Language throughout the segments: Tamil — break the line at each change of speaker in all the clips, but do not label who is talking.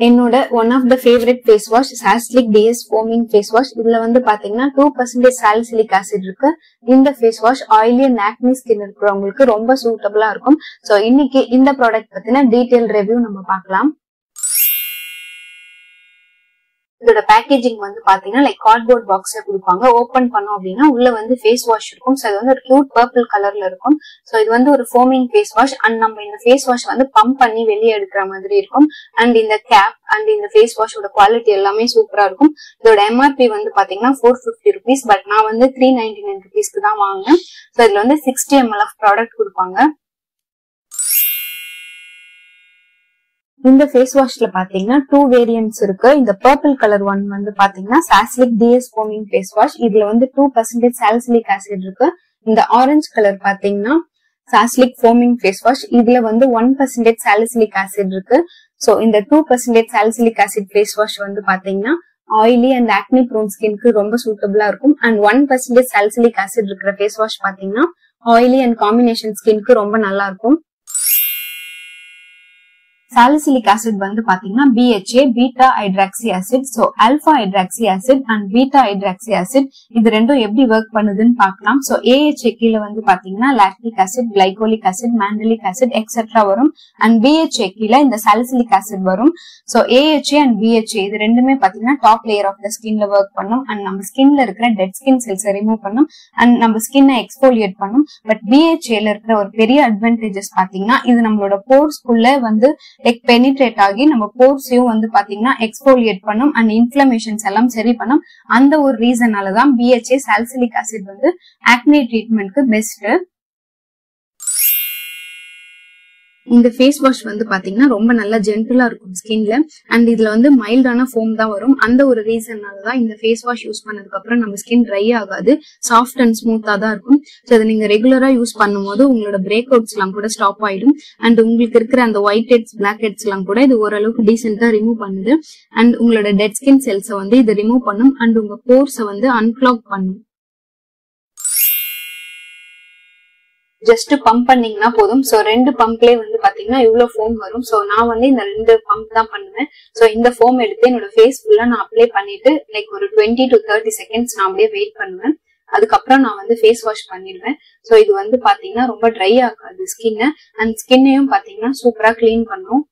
என்னோட one of the favourite face wash Saslic DS foaming face wash இதுல வந்து பாத்தீங்கன்னா டூ பர்சன்டேஜ் சாலிசிலிக் ஆசிட் இருக்கு இந்த face wash oily and acne skin இருக்கிறவங்களுக்கு ரொம்ப சூட்டபிளா இருக்கும் சோ இன்னைக்கு இந்த ப்ராடக்ட் பத்தின டீடைல் ரிவ்யூ நம்ம பார்க்கலாம் இதோட பேக்கேஜிங் வந்து பாத்தீங்கன்னா லைக் கார்ட்போர்ட் பாக்ஸ்ல கொடுப்பாங்க ஓபன் பண்ணோம் அப்படின்னா உள்ள வந்து ஃபேஸ் வாஷ் இருக்கும் ஸோ இது வந்து ஒரு கியூட் பர்பிள் கலர்ல இருக்கும் ஸோ இது வந்து ஒரு ஃபோமிங் ஃபேஸ் வாஷ் அண்ட் நம்ம இந்த ஃபேஸ் வாஷ் வந்து பம்ப் பண்ணி வெளியே எடுக்கிற மாதிரி இருக்கும் அண்ட் இந்த கேப் அண்ட் இந்த ஃபேஸ் வாஷோட குவாலிட்டி எல்லாமே சூப்பரா இருக்கும் இதோட எம்ஆர்பி வந்து பாத்தீங்கன்னா ஃபோர் ஃபிஃப்டி ருபீஸ் பட் நான் வந்து த்ரீ நைன்டி நைன் ருபீஸ்க்கு தான் வாங்கினேன் ஸோ இதுல வந்து சிக்ஸ்டி எம்எல் ஆஃப் ப்ராடக்ட் கொடுப்பாங்க இந்த ஃபேஸ் வாஷ்ல பாத்தீங்கன்னா டூ வேரியன்ட்ஸ் இருக்கு இந்த பர்பிள் கலர் ஒன் வந்து பாத்தீங்கன்னா Saslic DS foaming face wash இதுல வந்து டூ பர்சன்டேஜ் சால்சிலிக் ஆசிட் இருக்கு இந்த ஆரஞ்சு கலர் பாத்தீங்கன்னா சாஸ்லிக் ஃபோமிங் ஃபேஸ் வாஷ் இதுல வந்து ஒன் பர்சன்டேஜ் சாலிசிலிக் ஆசிட் இருக்கு சோ இந்த two percentage salicylic acid face wash வந்து பாத்தீங்கன்னா ஆயிலி அண்ட் ஆக்னி ப்ரோன் ஸ்கின்க்கு ரொம்ப சூட்டபிளா இருக்கும் and one percentage salicylic acid இருக்கிற ஃபேஸ் வாஷ் பாத்தீங்கன்னா ஆயிலி அண்ட் காம்பினேஷன் ஸ்கின்க்கு ரொம்ப நல்லா இருக்கும் சாலிசிலிக் ஆசிட் வந்து பாத்தீங்கன்னா BHA beta hydroxy acid so alpha hydroxy acid and beta hydroxy acid இது ரெண்டும் எப்படி ஒர்க் பண்ணுதுன்னு பார்க்கலாம் சோ ஏஹெச்ஏ கீழே வந்து பாத்தீங்கன்னா lactic acid glycolic acid mandelic acid etcetera வரும் அண்ட் பிஹெச்ஏ கீழே இந்த சாலிசிலிக் ஆசிட் வரும் சோ ஏஹெச்ஏ அண்ட் பிஹெச்ஏ இது ரெண்டுமே பாத்தீங்கன்னா டாப் லேயர் ஆஃப் த ஸ்கின்ல ஒர்க் பண்ணும் அண்ட் நம்ம ஸ்கின்ல இருக்கிற டெட் ஸ்கின் செல்ஸ் ரிமூவ் பண்ணும் அண்ட் நம்ம ஸ்கின்னை எக்ஸ்போலியேட் பண்ணும் பட் பிஹெச்ஏல இருக்கிற ஒரு பெரிய அட்வான்டேஜஸ் பாத்தீங்கன்னா இது நம்மளோட போர்ஸ்குள்ள வந்து லைக் பெனிட்ரேட் ஆகி நம்ம போர்ஸையும் வந்து பாத்தீங்கன்னா எக்ஸ்போலியேட் பண்ணும் அண்ட் இன்ஃபிளமேஷன்ஸ் எல்லாம் சரி பண்ணும் அந்த ஒரு ரீசனால தான் பிஹெச்ஏ சால்சிலிக் ஆசிட் வந்து ஆக்னி ட்ரீட்மெண்ட்க்கு பெஸ்ட் இந்த ஃபேஸ் வாஷ் வந்து பாத்தீங்கன்னா ரொம்ப நல்லா ஜென்டிலா இருக்கும் ஸ்கின்ல அண்ட் இதுல வந்து மைல்டான ஃபோம் தான் வரும் அந்த ஒரு ரீசன்னால தான் இந்த ஃபேஸ் வாஷ் யூஸ் பண்ணதுக்கு அப்புறம் நம்ம ஸ்கின் ட்ரை ஆகாது சாஃப்ட் அண்ட் ஸ்மூத்தா தான் இருக்கும் ஸோ அதை நீங்க ரெகுலரா யூஸ் பண்ணும்போது உங்களோட பிரேக் அவுட்ஸ் எல்லாம் கூட ஸ்டாப் ஆயிடும் அண்ட் உங்களுக்கு இருக்கிற அந்த ஒயிட் ஹெட்ஸ் பிளாக் ஹெட்ஸ் எல்லாம் கூட இது ஓரளவுக்கு டீசென்டா ரிமூவ் பண்ணுது அண்ட் உங்களோட டெட் ஸ்கின் செல்ஸை வந்து இது ரிமூவ் பண்ணும் அண்ட் உங்க போர்ஸை வந்து அன்கிளாக் பண்ணும் ஜஸ்ட் பம்ப் பண்ணீங்கன்னா போதும் சோ ரெண்டு பம்ப்லயே வந்து பாத்தீங்கன்னா இவ்வளவு ஃபோம் வரும் சோ நான் வந்து இந்த ரெண்டு பம்ப் தான் பண்ணுவேன் சோ இந்த ஃபோம் எடுத்து என்னோட ஃபேஸ் ஃபுல்லா நான் அப்ளை பண்ணிட்டு லைக் ஒரு டுவெண்ட்டி டு தேர்ட்டி செகண்ட்ஸ் நான் அப்படியே வெயிட் பண்ணுவேன் அதுக்கப்புறம் நான் வந்து ஃபேஸ் வாஷ் பண்ணிடுவேன் சோ இது வந்து பாத்தீங்கன்னா ரொம்ப ட்ரை ஆகாது ஸ்கின்னை அண்ட் ஸ்கின்னையும் பாத்தீங்கன்னா சூப்பரா கிளீன் பண்ணும்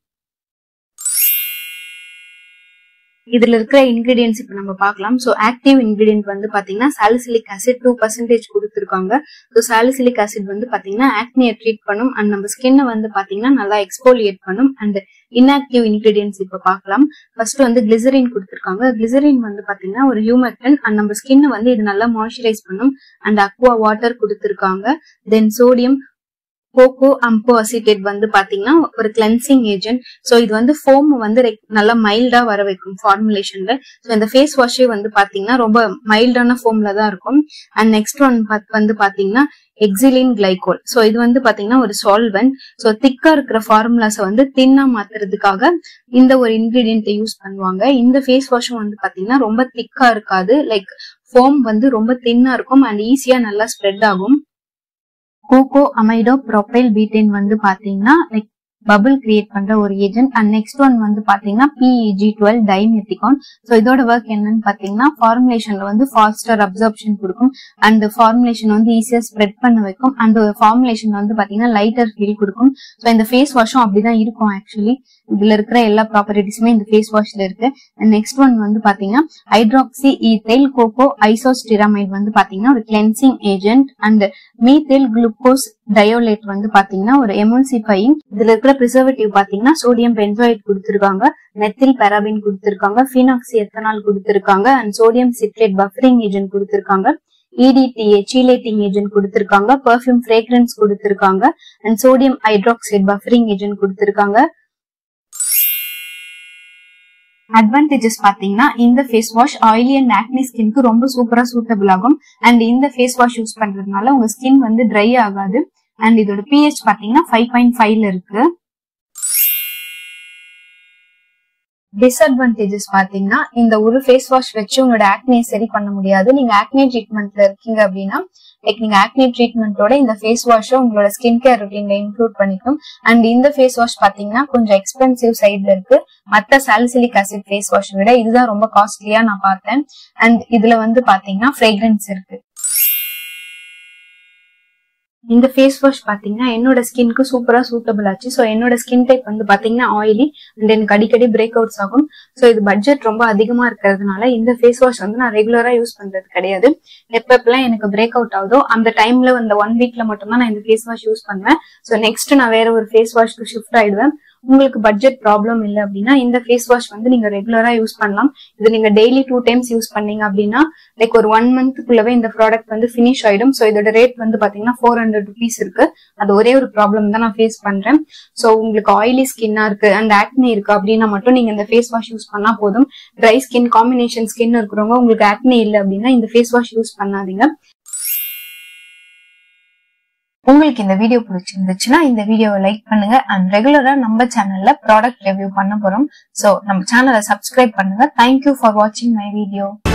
இதுல இருக்கிற இன்கிரீடியன்ஸ் இப்ப நம்ம பார்க்கலாம் சோ ஆக்டிவ் இன்கிரீடியன்ட் வந்து பாத்தீங்கன்னா சாலிசிலிக் ஆசிட் டூ பர்சன்டேஜ் கொடுத்துருக்காங்க ஸோ சாலிசிலிக் ஆசிட் வந்து பாத்தீங்கன்னா ஆக்னியை ட்ரீட் பண்ணும் அண்ட் நம்ம ஸ்கின்னை வந்து பாத்தீங்கன்னா நல்லா எக்ஸ்போலியேட் பண்ணும் அண்ட் இன்ஆக்டிவ் இன்கிரீடியன்ஸ் இப்ப பார்க்கலாம் ஃபர்ஸ்ட் வந்து கிளிசரின் கொடுத்துருக்காங்க கிளிசரின் வந்து பாத்தீங்கன்னா ஒரு ஹியூமெக்டன் அண்ட் நம்ம ஸ்கின்னை வந்து இது நல்லா மாய்ஸ்சரைஸ் பண்ணும் அண்ட் அக்வா வாட்டர் கொடுத்துருக்காங்க then sodium cocoamphoacetate வந்து பாத்தீங்கன்னா ஒரு கிளென்சிங் ஏஜென்ட் ஸோ இது வந்து ஃபோம் வந்து நல்லா மைல்டா வர வைக்கும் ஃபார்முலேஷன்ல ஸோ இந்த ஃபேஸ் வாஷே வந்து பாத்தீங்கன்னா ரொம்ப மைல்டான ஃபோம்ல தான் இருக்கும் அண்ட் நெக்ஸ்ட் ஒன் வந்து பாத்தீங்கன்னா எக்ஸிலின் கிளைகோல் ஸோ இது வந்து பாத்தீங்கன்னா ஒரு சால்வெண்ட் ஸோ திக்கா இருக்கிற ஃபார்முலாஸை வந்து தின்னா மாத்துறதுக்காக இந்த ஒரு இன்கிரீடியன்ட்டை யூஸ் பண்ணுவாங்க இந்த ஃபேஸ் வாஷும் வந்து பாத்தீங்கன்னா ரொம்ப திக்கா இருக்காது லைக் ஃபோம் வந்து ரொம்ப தின்னா இருக்கும் அண்ட் ஈஸியா நல்லா ஸ்ப்ரெட் ஆகும் கோகோ அமைடோ ப்ரொபைல் பீட்டேன் வந்து பாத்தீங்கன்னா லைக் பபிள் கிரியேட் பண்ற ஒரு ஏஜென்ட் அண்ட் நெக்ஸ்ட் ஒன் வந்து பாத்தீங்கன்னா பிஇஜி டுவெல் டைமெத்திகான் ஸோ இதோட ஒர்க் என்னன்னு பாத்தீங்கன்னா ஃபார்முலேஷன்ல வந்து ஃபாஸ்டர் அப்சர்ப்ஷன் கொடுக்கும் அண்ட் ஃபார்முலேஷன் வந்து ஈஸியா ஸ்ப்ரெட் பண்ண வைக்கும் அண்ட் ஃபார்முலேஷன் வந்து பாத்தீங்கன்னா லைட்டர் ஃபீல் கொடுக்கும் ஸோ இந்த ஃபேஸ் வாஷும் அப்படிதான் இருக்கும் ஆக்சுவலி இதுல இருக்கிற எல்லா ப்ராப்பர்ட்டிஸுமே இந்த ஃபேஸ் வாஷ்ல இருக்கு அண்ட் நெக்ஸ்ட் ஒன் வந்து பாத்தீங்கன்னா ஹைட்ராக்சி ஈத்தைல் கோகோ ஐசோஸ்டிராமைட் வந்து பாத்தீங்கன்னா ஒரு cleansing agent and methyl glucose dioleate வந்து பாத்தீங்கன்னா ஒரு எமல்சிஃபைங் இதுல இருக்கிற ப்ரிசர்வேட்டிவ் பாத்தீங்கன்னா சோடியம் பென்சாய்ட் கொடுத்திருக்காங்க மெத்தில் பெராபின் கொடுத்திருக்காங்க ஃபீனாக்சி எத்தனால் கொடுத்திருக்காங்க and sodium citrate buffering agent கொடுத்திருக்காங்க இடிடிஏ சீலேட்டிங் ஏஜென்ட் கொடுத்திருக்காங்க பெர்ஃபியூம் ஃப்ரேக்ரன்ஸ் கொடுத்திருக்காங்க and sodium hydroxide buffering agent கொடுத்திருக்காங்க அட்வான்டேஜஸ் பாத்தீங்கன்னா இந்த face wash oily and acne ஸ்கின்க்கு ரொம்ப சூப்பரா சூட்டபிள் ஆகும் அண்ட் இந்த ஃபேஸ் வாஷ் யூஸ் பண்றதுனால உங்க ஸ்கின் வந்து ட்ரை ஆகாது அண்ட் இதோட பிஹெச் பாத்தீங்கன்னா ஃபைவ் பாயிண்ட் ஃபைவ்ல இருக்கு டிஸ்அட்வான்டேஜஸ் பாத்தீங்கன்னா இந்த ஒரு ஃபேஸ் வாஷ் வச்சு உங்களோட ஆக்னியை சரி பண்ண முடியாது நீங்க ஆக்னி ட்ரீட்மெண்ட்ல இருக்கீங்க அப்படின்னா லைக் நீங்க ஆக்னி ட்ரீட்மெண்ட்டோட இந்த ஃபேஸ் வாஷை உங்களோட ஸ்கின் கேர் ரொட்டீன்ல இன்க்ளூட் பண்ணிக்கும் அண்ட் இந்த ஃபேஸ் வாஷ் பாத்தீங்கன்னா கொஞ்சம் எக்ஸ்பென்சிவ் சைட்ல இருக்கு மத்த சாலிசிலிக் ஆசிட் ஃபேஸ் வாஷ் விட இதுதான் ரொம்ப காஸ்ட்லியா நான் பார்த்தேன் அண்ட் இதுல வந்து பாத்தீங்கன்னா ஃப்ரேக்ரன்ஸ் இருக்கு இந்த ஃபேஸ் வாஷ் பாத்தீங்கன்னா என்னோட ஸ்கின்க்கு சூப்பரா சூட்டபிள் ஆச்சு ஸோ என்னோட ஸ்கின் டைப் வந்து பாத்தீங்கன்னா ஆயிலி அண்ட் எனக்கு அடிக்கடி பிரேக் அவுட்ஸ் ஆகும் ஸோ இது பட்ஜெட் ரொம்ப அதிகமா இருக்கிறதுனால இந்த ஃபேஸ் வாஷ் வந்து நான் ரெகுலரா யூஸ் பண்றது கிடையாது எப்பப்பெல்லாம் எனக்கு பிரேக் அவுட் ஆகுதோ அந்த டைம்ல அந்த ஒன் வீக்ல மட்டும்தான் நான் இந்த ஃபேஸ் வாஷ் யூஸ் பண்ணுவேன் ஸோ நெக்ஸ்ட் நான் வேற ஒரு ஃபேஸ் வாஷ்க்கு ஷிஃப்ட் ஆயிடுவேன் உங்களுக்கு பட்ஜெட் ப்ராப்ளம் இல்லை அப்படின்னா இந்த ஃபேஸ் வாஷ் வந்து நீங்க ரெகுலரா யூஸ் பண்ணலாம் இது நீங்க டெய்லி டூ டைம்ஸ் யூஸ் பண்ணீங்க அப்படின்னா லைக் ஒரு ஒன் மந்த்துக்குள்ளவே இந்த ப்ராடக்ட் வந்து ஃபினிஷ் ஆயிடும் ஸோ இதோட ரேட் வந்து பாத்தீங்கன்னா ஃபோர் ஹண்ட்ரட் ருபீஸ் இருக்கு அது ஒரே ஒரு ப்ராப்ளம் தான் நான் ஃபேஸ் பண்றேன் ஸோ உங்களுக்கு ஆயிலி ஸ்கின்னா இருக்கு அண்ட் ஆக்னி இருக்கு அப்படின்னா மட்டும் நீங்க இந்த ஃபேஸ் வாஷ் யூஸ் பண்ணா போதும் ட்ரை ஸ்கின் காம்பினேஷன் ஸ்கின் இருக்கிறவங்க உங்களுக்கு ஆக்னி இல்லை அப்படின்னா இந்த ஃபேஸ் வாஷ் யூஸ் பண்ணாதீங்க உங்களுக்கு இந்த வீடியோ பிடிச்சிருந்துச்சுன்னா இந்த வீடியோவை லைக் பண்ணுங்க அண்ட் ரெகுலரா நம்ம சேனல்ல ப்ராடக்ட் ரிவ்யூ பண்ண போறோம் ஸோ நம்ம சேனலை சப்ஸ்கிரைப் பண்ணுங்க தேங்க்யூ ஃபார் வாட்சிங் மை வீடியோ